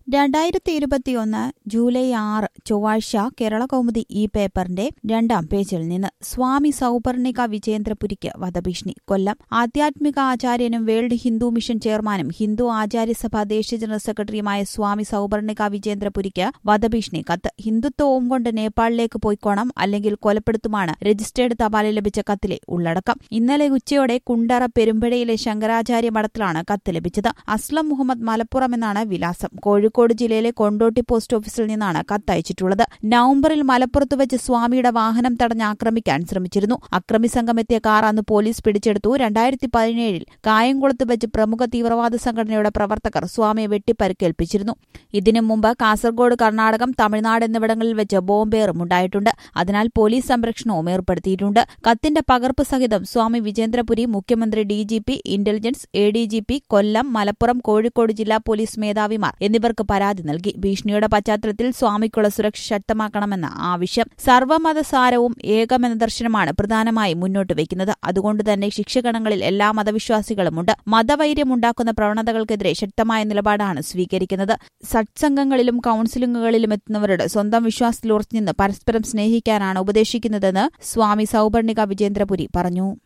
രണ്ടായിരത്തി ഇരുപത്തിയൊന്ന് ജൂലൈ ആറ് ചൊവ്വാഴ്ച കേരള കൗമുദി ഈ പേപ്പറിന്റെ രണ്ടാം പേജിൽ നിന്ന് സ്വാമി സൗപർണിക വിജേന്ദ്രപുരിക്ക് വധഭീഷണി കൊല്ലം ആധ്യാത്മിക ആചാര്യനും വേൾഡ് ഹിന്ദു മിഷൻ ചെയർമാനും ഹിന്ദു ആചാര്യസഭ ദേശീയ ജനറൽ സെക്രട്ടറിയുമായ സ്വാമി സൗപർണിക വിജേന്ദ്രപുരിക്ക് വധഭീഷണി കത്ത് ഹിന്ദുത്വവും കൊണ്ട് നേപ്പാളിലേക്ക് പോയിക്കോണം അല്ലെങ്കിൽ കൊലപ്പെടുത്തുമാണ് രജിസ്റ്റേർഡ് തപാലിൽ ലഭിച്ച കത്തിലെ ഉള്ളടക്കം ഇന്നലെ ഉച്ചയോടെ കുണ്ടറ പെരുമ്പഴയിലെ ശങ്കരാചാര്യ മഠത്തിലാണ് കത്ത് ലഭിച്ചത് അസ്ലം മുഹമ്മദ് മലപ്പുറം എന്നാണ് വിലാസം കോഴിക്കോട് ജില്ലയിലെ കൊണ്ടോട്ടി പോസ്റ്റ് ഓഫീസിൽ നിന്നാണ് കത്തയച്ചിട്ടുള്ളത് നവംബറിൽ മലപ്പുറത്ത് വെച്ച് സ്വാമിയുടെ വാഹനം തടഞ്ഞ് ആക്രമിക്കാൻ ശ്രമിച്ചിരുന്നു അക്രമി സംഘം എത്തിയ കാർ അന്ന് പോലീസ് പിടിച്ചെടുത്തു രണ്ടായിരത്തി പതിനേഴിൽ കായംകുളത്ത് വെച്ച് പ്രമുഖ തീവ്രവാദ സംഘടനയുടെ പ്രവർത്തകർ സ്വാമിയെ വെട്ടിപ്പരിക്കേൽപ്പിച്ചിരുന്നു ഇതിനു മുമ്പ് കാസർഗോഡ് കർണാടകം തമിഴ്നാട് എന്നിവിടങ്ങളിൽ വെച്ച് ബോംബേറും ഉണ്ടായിട്ടുണ്ട് അതിനാൽ പോലീസ് സംരക്ഷണവും ഏർപ്പെടുത്തിയിട്ടുണ്ട് കത്തിന്റെ പകർപ്പ് സഹിതം സ്വാമി വിജേന്ദ്രപുരി മുഖ്യമന്ത്രി DGP intelligence A D G P Kollam Malappuram Kozhikode ജില്ലാ പോലീസ് മേധാവിമാർ എന്നിവർക്ക് പരാതി നൽകി ഭീഷണിയുടെ പശ്ചാത്തലത്തിൽ സ്വാമിക്കുള്ള സുരക്ഷ ശക്തമാക്കണമെന്ന ആവശ്യം സർവ്വമതസാരവും ഏകമെന്ന ദർശനമാണ് പ്രധാനമായും മുന്നോട്ട് വയ്ക്കുന്നത് അതുകൊണ്ട് തന്നെ ശിക്ഷകണങ്ങളിൽ എല്ലാ മതവിശ്വാസികളുമുണ്ട് മതവൈര്യമുണ്ടാക്കുന്ന പ്രവണതകൾക്കെതിരെ ശക്തമായ നിലപാടാണ് സ്വീകരിക്കുന്നത് സത്സംഗങ്ങളിലും കൌൺസിലിംഗുകളിലും എത്തുന്നവരുടെ സ്വന്തം വിശ്വാസത്തിൽ ഉറച്ചുനിന്ന് പരസ്പരം സ്നേഹിക്കാനാണ് ഉപദേശിക്കുന്നതെന്ന് സ്വാമി സൗപർണിക വിജേന്ദ്രപുരി പറഞ്ഞു